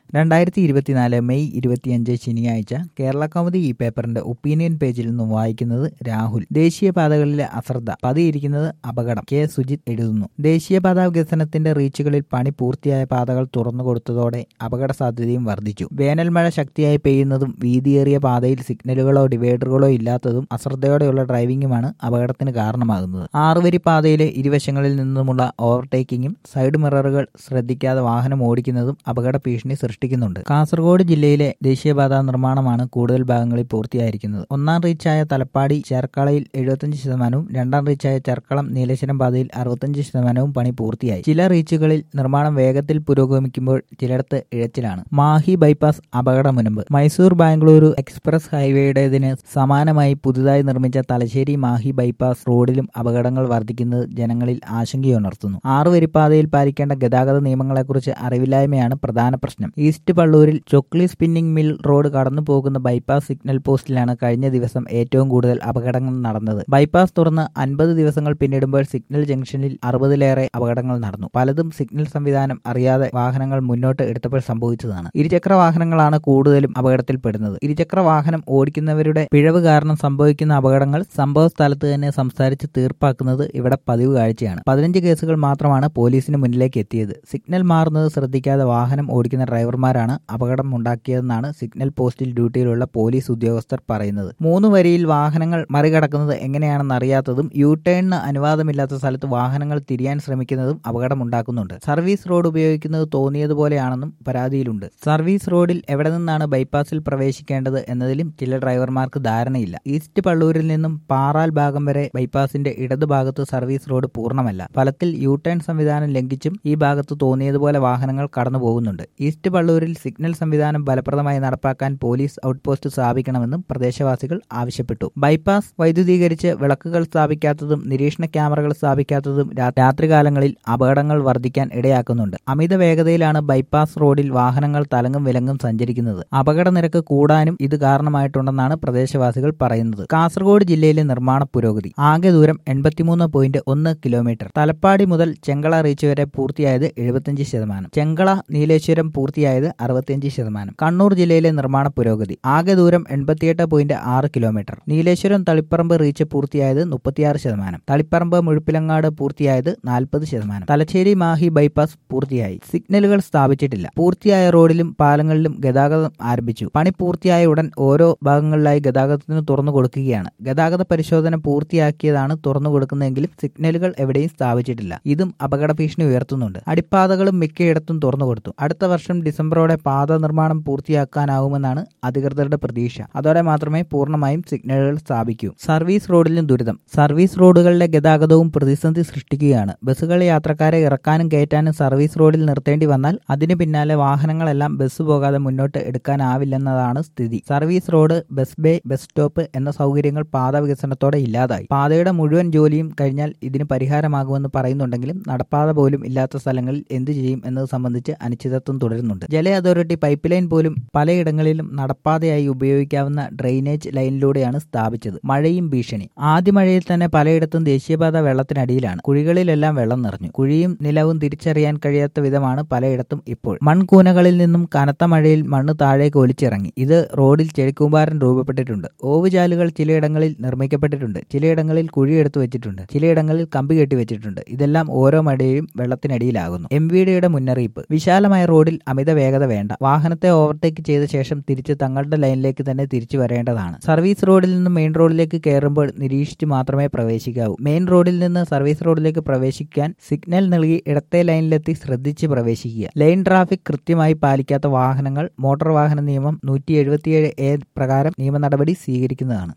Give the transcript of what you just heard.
രണ്ടായിരത്തി ഇരുപത്തിനാല് മെയ് ഇരുപത്തിയഞ്ച് ശനിയാഴ്ച കേരള കൗമുദി ഈ പേപ്പറിന്റെ ഒപ്പീനിയൻ പേജിൽ നിന്നും വായിക്കുന്നത് രാഹുൽ ദേശീയപാതകളിലെ അശ്രദ്ധ പതിയിരിക്കുന്നത് അപകടം കെ സുജിത് എഴുതുന്നു ദേശീയപാത വികസനത്തിന്റെ റീച്ചുകളിൽ പണി പൂർത്തിയായ പാതകൾ തുറന്നുകൊടുത്തതോടെ അപകട സാധ്യതയും വർദ്ധിച്ചു വേനൽ മഴ ശക്തിയായി പെയ്യുന്നതും വീതിയേറിയ പാതയിൽ സിഗ്നലുകളോ ഡിവൈഡറുകളോ ഇല്ലാത്തതും അശ്രദ്ധയോടെയുള്ള ഡ്രൈവിംഗുമാണ് അപകടത്തിന് കാരണമാകുന്നത് ആറുവരി പാതയിലെ ഇരുവശങ്ങളിൽ നിന്നുമുള്ള ഓവർടേക്കിങ്ങും സൈഡ് മിററുകൾ ശ്രദ്ധിക്കാതെ വാഹനം ഓടിക്കുന്നതും അപകട ഭീഷണി സൃഷ്ടിക്കുന്നുണ്ട് കാസർഗോഡ് ജില്ലയിലെ ദേശീയപാത നിർമ്മാണമാണ് കൂടുതൽ ഭാഗങ്ങളിൽ പൂർത്തിയായിരിക്കുന്നത് ഒന്നാം റീച്ചായ തലപ്പാടി ചേർക്കളയിൽ എഴുപത്തഞ്ച് ശതമാനവും രണ്ടാം റീച്ചായ ചെർക്കളം നീലേശ്വരം പാതയിൽ അറുപത്തഞ്ച് ശതമാനവും പണി പൂർത്തിയായി ചില റീച്ചുകളിൽ നിർമ്മാണം വേഗത്തിൽ പുരോഗമിക്കുമ്പോൾ ചിലയിടത്ത് ഇഴച്ചിലാണ് മാഹി ബൈപ്പാസ് അപകട മുനമ്പ് മൈസൂർ ബാംഗ്ലൂരു എക്സ്പ്രസ് ഹൈവേയുടേതിന് സമാനമായി പുതുതായി നിർമ്മിച്ച തലശ്ശേരി മാഹി ബൈപ്പാസ് റോഡിലും അപകടങ്ങൾ വർദ്ധിക്കുന്നത് ജനങ്ങളിൽ ആശങ്കയുണർത്തുന്നു ആറുവരിപ്പാതയിൽ പാലിക്കേണ്ട ഗതാഗത നിയമങ്ങളെക്കുറിച്ച് അറിവില്ലായ്മയാണ് പ്രധാന പ്രശ്നം ഈസ്റ്റ് പള്ളൂരിൽ ചൊക്ലി സ്പിന്നിംഗ് മിൽ റോഡ് കടന്നു പോകുന്ന ബൈപ്പാസ് സിഗ്നൽ പോസ്റ്റിലാണ് കഴിഞ്ഞ ദിവസം ഏറ്റവും കൂടുതൽ അപകടങ്ങൾ നടന്നത് ബൈപ്പാസ് തുറന്ന് അൻപത് ദിവസങ്ങൾ പിന്നിടുമ്പോൾ സിഗ്നൽ ജംഗ്ഷനിൽ അറുപതിലേറെ അപകടങ്ങൾ നടന്നു പലതും സിഗ്നൽ സംവിധാനം അറിയാതെ വാഹനങ്ങൾ മുന്നോട്ട് എടുത്തപ്പോൾ സംഭവിച്ചതാണ് ഇരുചക്ര വാഹനങ്ങളാണ് കൂടുതലും അപകടത്തിൽപ്പെടുന്നത് ഇരുചക്ര വാഹനം ഓടിക്കുന്നവരുടെ പിഴവ് കാരണം സംഭവിക്കുന്ന അപകടങ്ങൾ സംഭവ സ്ഥലത്ത് തന്നെ സംസാരിച്ച് തീർപ്പാക്കുന്നത് ഇവിടെ പതിവ് കാഴ്ചയാണ് പതിനഞ്ച് കേസുകൾ മാത്രമാണ് പോലീസിന് മുന്നിലേക്ക് എത്തിയത് സിഗ്നൽ മാറുന്നത് ശ്രദ്ധിക്കാതെ വാഹനം ഓടിക്കുന്ന ഡ്രൈവർമാരാണ് അപകടം ഉണ്ടാക്കിയതെന്നാണ് സിഗ്നൽ പോസ്റ്റിൽ ഡ്യൂട്ടിയിലുള്ള പോലീസ് ഉദ്യോഗസ്ഥർ പറയുന്നത് മൂന്ന് വരിയിൽ വാഹനങ്ങൾ മറികടക്കുന്നത് എങ്ങനെയാണെന്ന് അറിയാത്തതും യു ടേണിന് അനുവാദമില്ലാത്ത സ്ഥലത്ത് വാഹനങ്ങൾ തിരിയാൻ ശ്രമിക്കുന്നതും അപകടമുണ്ടാക്കുന്നുണ്ട് സർവീസ് റോഡ് ഉപയോഗിക്കുന്നത് തോന്നിയതുപോലെയാണെന്നും പരാതിയിലുണ്ട് സർവീസ് റോഡിൽ എവിടെ നിന്നാണ് ബൈപ്പാസിൽ പ്രവേശിക്കേണ്ടത് എന്നതിലും ചില ഡ്രൈവർമാർക്ക് ധാരണയില്ല ഈസ്റ്റ് പള്ളൂരിൽ നിന്നും പാറാൽ ഭാഗം വരെ ബൈപ്പാസിന്റെ ഇടതുഭാഗത്ത് സർവീസ് റോഡ് പൂർണ്ണമല്ല ഫലത്തിൽ യു ടേൺ സംവിധാനം ലംഘിച്ചും ഈ ഭാഗത്ത് തോന്നിയതുപോലെ വാഹനങ്ങൾ കടന്നു പോകുന്നുണ്ട് ഈസ്റ്റ് പള്ളൂരിൽ സിഗ്നൽ സംവിധാനം ഫലപ്രദമായി നടപ്പാക്കാൻ പോലീസ് ഔട്ട്പോസ്റ്റ് സ്ഥാപിക്കണമെന്നും പ്രദേശവാസികൾ ആവശ്യപ്പെട്ടു ബൈപ്പാസ് വൈദ്യുതീകരിച്ച് വിളക്കുകൾ സ്ഥാപിക്കാത്തതും നിരീക്ഷണ ക്യാമറകൾ സ്ഥാപിക്കാത്തതും രാത്രികാലങ്ങളിൽ അപകടങ്ങൾ വർദ്ധിക്കാൻ ഇടയാക്കുന്നുണ്ട് അമിത വേഗതയിലാണ് ബൈപ്പാസ് റോഡിൽ വാഹനങ്ങൾ തലങ്ങും വിലങ്ങും സഞ്ചരിക്കുന്നത് അപകട നിരക്ക് കൂടാനും ഇത് കാരണമായിട്ടുണ്ടെന്നാണ് പ്രദേശവാസികൾ പറയുന്നത് കാസർഗോഡ് ജില്ലയിലെ നിർമ്മാണ പുരോഗതി ആകെ ദൂരം എൺപത്തിമൂന്ന് പോയിന്റ് ഒന്ന് കിലോമീറ്റർ തലപ്പാടി മുതൽ ചെങ്കള റീച്ച് വരെ പൂർത്തിയായത് എഴുപത്തിയഞ്ച് ശതമാനം ചെങ്കള നീലേശ്വരം പൂർത്തിയായത് അറുപത്തിയഞ്ച് ശതമാനം കണ്ണൂർ ജില്ലയിലെ നിർമ്മാണ പുരോഗതി ആകെ ദൂരം എൺപത്തിയെട്ട് പോയിന്റ് ആറ് കിലോമീറ്റർ നീലേശ്വരം തളിപ്പറമ്പ് റീച്ച് പൂർത്തിയായത് മുപ്പത്തിയാറ് ശതമാനം തളിപ്പറമ്പ് മുഴുപ്പിലങ്ങാട് പൂർത്തിയായത് നാൽപ്പത് ശതമാനം തലശ്ശേരി മാഹി ബൈപ്പാസ് പൂർത്തിയായി സിഗ്നലുകൾ സ്ഥാപിച്ചിട്ടില്ല പൂർത്തിയായ റോഡിലും പാലങ്ങളിലും ഗതാഗതം ആരംഭിച്ചു പണി പൂർത്തിയായ ഉടൻ ഓരോ ഭാഗങ്ങളിലായി ഗതാഗതത്തിന് തുറന്നു കൊടുക്കുകയാണ് ഗതാഗത പരിശോധന പൂർത്തിയാക്കിയതാണ് തുറന്നു കൊടുക്കുന്നതെങ്കിലും സിഗ്നലുകൾ എവിടെയും സ്ഥാപിച്ചിട്ടില്ല ഇതും അപകട ഭീഷണി ഉയർത്തുന്നുണ്ട് അടിപ്പാതകളും മിക്കയിടത്തും തുറന്നു കൊടുത്തു അടുത്ത വർഷം ഡിസംബറോടെ പാത നിർമ്മാണം പൂർത്തിയാക്കാനാവുമെന്നാണ് അധികൃതരുടെ പ്രതീക്ഷ അതോടെ മാത്രമേ പൂർണ്ണമായും സിഗ്നലുകൾ സ്ഥാപിക്കൂ സർവീസ് റോഡിലും ദുരിതം സർവീസ് റോഡുകളിലെ ഗതാഗതവും പ്രതിസന്ധി സൃഷ്ടിക്കുകയാണ് ബസ്സുകൾ യാത്രക്കാരെ ഇറക്കാനും കയറ്റാനും സർവീസ് റോഡിൽ നിർത്തേണ്ടി വന്നാൽ അതിനു പിന്നാലെ വാഹനങ്ങളെല്ലാം ബസ് പോകാതെ മുന്നോട്ട് എടുക്കാനാവില്ലെന്നതാണ് സ്ഥിതി service road bus bay bus stop എന്ന സൗകര്യങ്ങൾ പാത വികസനത്തോടെ ഇല്ലാതായി പാതയുടെ മുഴുവൻ ജോലിയും കഴിഞ്ഞാൽ ഇതിന് പരിഹാരമാകുമെന്ന് പറയുന്നുണ്ടെങ്കിലും നടപ്പാത പോലും ഇല്ലാത്ത സ്ഥലങ്ങളിൽ എന്തു ചെയ്യും എന്നത് സംബന്ധിച്ച് അനിശ്ചിതത്വം തുടരുന്നുണ്ട് ജല അതോറിറ്റി പൈപ്പ് ലൈൻ പോലും പലയിടങ്ങളിലും നടപ്പാതയായി ഉപയോഗിക്കാവുന്ന ഡ്രെയിനേജ് ലൈനിലൂടെയാണ് സ്ഥാപിച്ചത് മഴയും ഭീഷണി ആദ്യ മഴയിൽ തന്നെ പലയിടത്തും ദേശീയപാത വെള്ളത്തിനടിയിലാണ് കുഴികളിലെല്ലാം വെള്ളം നിറഞ്ഞു കുഴിയും നിലവും തിരിച്ചറിയാൻ കഴിയാത്ത വിധമാണ് പലയിടത്തും ഇപ്പോൾ മൺകൂനകളിൽ നിന്നും കനത്ത മഴയിൽ മണ്ണ് താഴേക്ക് ഒലിച്ചിറങ്ങി ഇത് റോഡിൽ ചെളിക്കൂമ്പാരൻ രൂപപ്പെട്ടിട്ടുണ്ട് ഓവുചാലുകൾ ചിലയിടങ്ങളിൽ നിർമ്മിക്കപ്പെട്ടിട്ടുണ്ട് ചിലയിടങ്ങളിൽ കുഴിയെടുത്തു വെച്ചിട്ടുണ്ട് ചിലയിടങ്ങളിൽ കമ്പി കെട്ടി വെച്ചിട്ടുണ്ട് ഇതെല്ലാം ഓരോ മഴയും വെള്ളത്തിനടിയിലാകുന്നു എം വി ഡിയുടെ മുന്നറിയിപ്പ് വിശാലമായ റോഡിൽ അമിത വേഗത വേണ്ട വാഹനത്തെ ഓവർടേക്ക് ചെയ്ത ശേഷം തിരിച്ച് തങ്ങളുടെ ലൈനിലേക്ക് തന്നെ തിരിച്ചു വരേണ്ടതാണ് സർവീസ് റോഡിൽ നിന്ന് മെയിൻ റോഡിലേക്ക് കയറുമ്പോൾ നിരീക്ഷിച്ച് മാത്രമേ പ്രവേശിക്കാവൂ മെയിൻ റോഡിൽ നിന്ന് സർവീസ് റോഡിലേക്ക് പ്രവേശിക്കാൻ സിഗ്നൽ നൽകി ഇടത്തെ ലൈനിലെത്തി ശ്രദ്ധിച്ച് പ്രവേശിക്കുക ലൈൻ ട്രാഫിക് കൃത്യമായി പാലിക്കാത്ത വാഹനങ്ങൾ മോട്ടോർ വാഹന നിയമം നൂറ്റി എഴുപത്തിയേഴ് എ പ്രകാരം നിയമ നടപടി സ്വീകരിക്കുന്നതാണ്